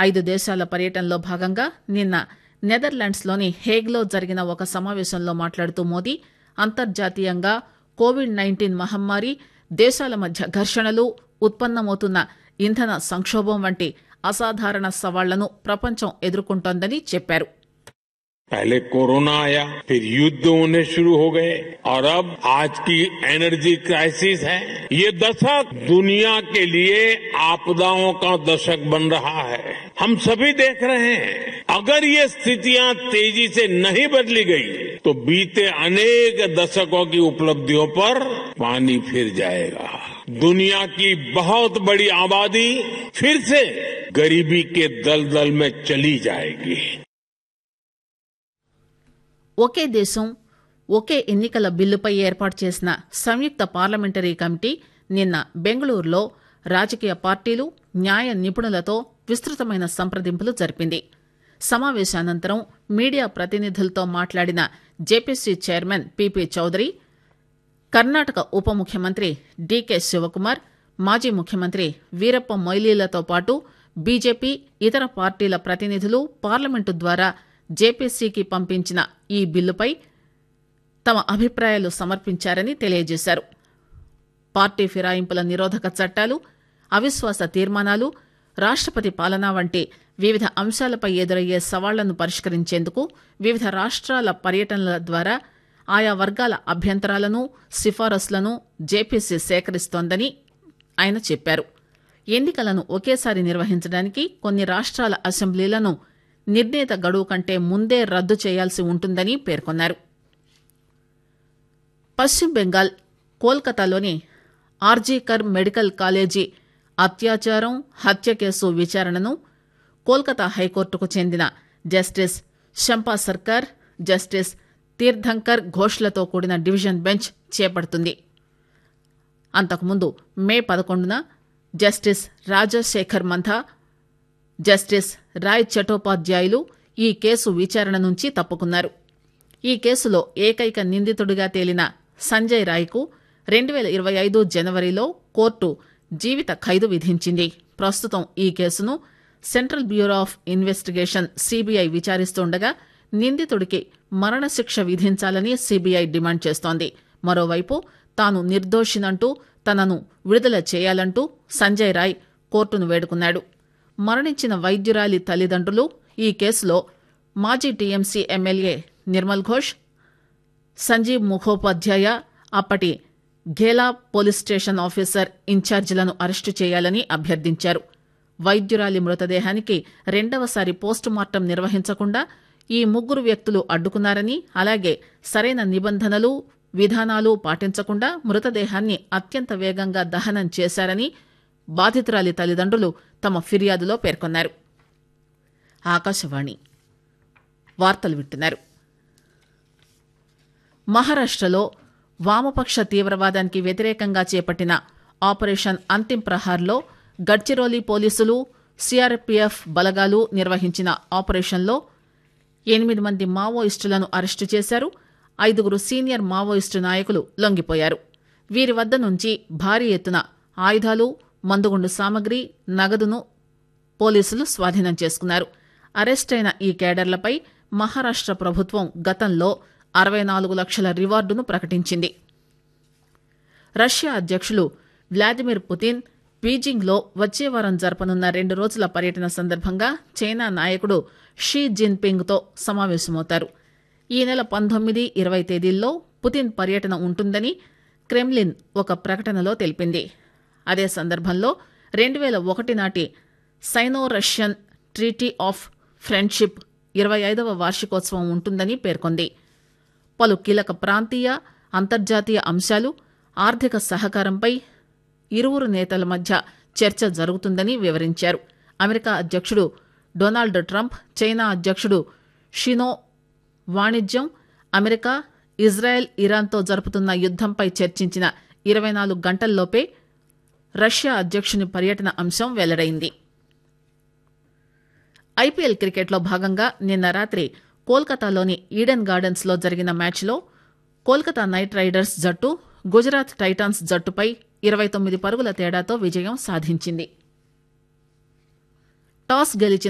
ఐదు దేశాల పర్యటనలో భాగంగా నిన్న నెదర్లాండ్స్లోని హేగ్లో జరిగిన ఒక సమావేశంలో మాట్లాడుతూ మోదీ అంతర్జాతీయంగా కోవిడ్ నైన్టీన్ మహమ్మారి దేశాల మధ్య ఘర్షణలు ఉత్పన్నమవుతున్న ఇంధన సంక్షోభం వంటి అసాధారణ సవాళ్లను ప్రపంచం ఎదుర్కొంటోందని చెప్పారు पहले कोरोना आया फिर युद्ध होने शुरू हो गए और अब आज की एनर्जी क्राइसिस है ये दशक दुनिया के लिए आपदाओं का दशक बन रहा है हम सभी देख रहे हैं अगर ये स्थितियां तेजी से नहीं बदली गई तो बीते अनेक दशकों की उपलब्धियों पर पानी फिर जाएगा दुनिया की बहुत बड़ी आबादी फिर से गरीबी के दलदल में चली जाएगी ఒకే దేశం ఒకే ఎన్నికల బిల్లుపై ఏర్పాటు చేసిన సంయుక్త పార్లమెంటరీ కమిటీ నిన్న బెంగళూరులో రాజకీయ పార్టీలు న్యాయ నిపుణులతో విస్తృతమైన సంప్రదింపులు జరిపింది సమావేశానంతరం మీడియా ప్రతినిధులతో మాట్లాడిన JPC chairman PP Chaudhary Karnataka ఉప ముఖ్యమంత్రి డీకే శివకుమార్ మాజీ ముఖ్యమంత్రి వీరప్ప మొయిలీలతో పాటు బీజేపీ ఇతర పార్టీల ప్రతినిధులు పార్లమెంటు ద్వారా జేపీసీకి పంపించిన ఈ బిల్లుపై తమ అభిప్రాయాలు సమర్పించారని తెలియజేశారు పార్టీ ఫిరాయింపుల నిరోధక చట్టాలు అవిశ్వాస తీర్మానాలు రాష్టపతి పాలన వంటి వివిధ అంశాలపై ఎదురయ్యే సవాళ్లను పరిష్కరించేందుకు వివిధ రాష్ట్రాల పర్యటనల ద్వారా ఆయా వర్గాల అభ్యంతరాలను సిఫారసులను జేపీసీ సేకరిస్తోందని ఆయన చెప్పారు ఎన్నికలను ఒకేసారి నిర్వహించడానికి కొన్ని రాష్ట్రాల అసెంబ్లీలను నిర్ణీత గడువు కంటే ముందే రద్దు చేయాల్సి ఉంటుందని పేర్కొన్నారు పశ్చిమ బెంగాల్ కోల్కతాలోని ఆర్జీకర్ మెడికల్ కాలేజీ అత్యాచారం హత్య కేసు విచారణను కోల్కతా హైకోర్టుకు చెందిన జస్టిస్ శంపా సర్కార్ జస్టిస్ తీర్థంకర్ ఘోష్లతో కూడిన డివిజన్ బెంచ్ చేపడుతుంది అంతకుముందు మే పదకొండున జస్టిస్ రాజశేఖర్ మంథా జస్టిస్ రాయ్ చటోపాధ్యాయులు ఈ కేసు విచారణ నుంచి తప్పుకున్నారు ఈ కేసులో ఏకైక నిందితుడిగా తేలిన సంజయ్ రాయ్కు రెండు పేల ఇరవై ఐదు జనవరిలో కోర్టు జీవిత ఖైదు విధించింది ప్రస్తుతం ఈ కేసును central bureau of investigation CBI విచారిస్తుండగా నిందితుడికి మరణశిక్ష విధించాలని సీబీఐ డిమాండ్ చేస్తోంది మరోవైపు తాను నిర్దోషినంటూ తనను విడుదల చేయాలంటూ సంజయ్ రాయ్ కోర్టును వేడుకున్నాడు మరణించిన వైద్యురాలి తల్లిదండ్రులు ఈ కేసులో మాజీ టీఎంసీ ఎమ్మెల్యే నిర్మల్ ఘోష్ సంజీవ్ ముఖోపాధ్యాయ అప్పటి ఘేలా పోలీస్ స్టేషన్ ఆఫీసర్ ఇన్ఛార్జీలను అరెస్టు చేయాలని అభ్యర్థించారు వైద్యురాలి మృతదేహానికి రెండవసారి పోస్టుమార్టం నిర్వహించకుండా ఈ ముగ్గురు వ్యక్తులు అడ్డుకున్నారని అలాగే సరైన నిబంధనలు విధానాలు పాటించకుండా మృతదేహాన్ని అత్యంత వేగంగా దహనం చేశారని బాధితురాలి తల్లిదండ్రులు తమ ఫిర్యాదులో పేర్కొన్నారు ఆకాశవాణి వార్తలు వింటున్నారు మహారాష్టలో వామపక్ష తీవ్రవాదానికి వ్యతిరేకంగా చేపట్టిన ఆపరేషన్ అంతిం ప్రహార్లో గడ్చిరోలి పోలీసులు సిఆర్పీఎఫ్ బలగాలు నిర్వహించిన ఆపరేషన్లో ఎనిమిది మంది మావోయిస్టులను అరెస్టు చేశారు ఐదుగురు సీనియర్ మావోయిస్టు నాయకులు లొంగిపోయారు వీరి వద్ద నుంచి భారీ ఎత్తున ఆయుధాలు మందుగుండు సామగ్రి నగదును పోలీసులు స్వాధీనం చేసుకున్నారు అరెస్టైన ఈ కేడర్లపై మహారాష్ట ప్రభుత్వం గతంలో అరవై నాలుగు లక్షల రివార్డును ప్రకటించింది రష్యా అధ్యక్షులు వ్లాదిమిర్ పుతిన్ బీజింగ్లో వచ్చే వారం జరపనున్న రెండు రోజుల పర్యటన సందర్భంగా చైనా నాయకుడు షీ జిన్పింగ్తో సమావేశమవుతారు ఈ నెల పంతొమ్మిది ఇరవై తేదీల్లో పుతిన్ పర్యటన ఉంటుందని క్రెమ్లిన్ ఒక ప్రకటనలో తెలిపింది అదే సందర్భంలో రెండు వేల ఒకటి నాటి Sino Russian treaty of friendship ఇరవై ఐదవ వార్షికోత్సవం ఉంటుందని పేర్కొంది పలు కీలక ప్రాంతీయ అంతర్జాతీయ అంశాలు ఆర్థిక సహకారంపై ఇరువురు నేతల మధ్య చర్చ జరుగుతుందని వివరించారు అమెరికా అధ్యక్షుడు డొనాల్డ్ ట్రంప్ చైనా అధ్యక్షుడు షినో వాణిజ్యం అమెరికా ఇజ్రాయెల్ ఇరాన్తో జరుపుతున్న యుద్దంపై చర్చించిన ఇరవై నాలుగు గంటల్లోపే రష్యా అధ్యక్షుని పర్యటన అంశం వెల్లడైంది ఐపీఎల్ క్రికెట్లో భాగంగా నిన్న రాత్రి కోల్కతాలోని ఈడెన్ గార్డెన్స్ లో జరిగిన మ్యాచ్లో కోల్కతా నైట్ రైడర్స్ జట్టు గుజరాత్ టైటాన్స్ జట్టుపై ఇరవై తొమ్మిది పరుగుల తేడాతో విజయం సాధించింది టాస్ గెలిచిన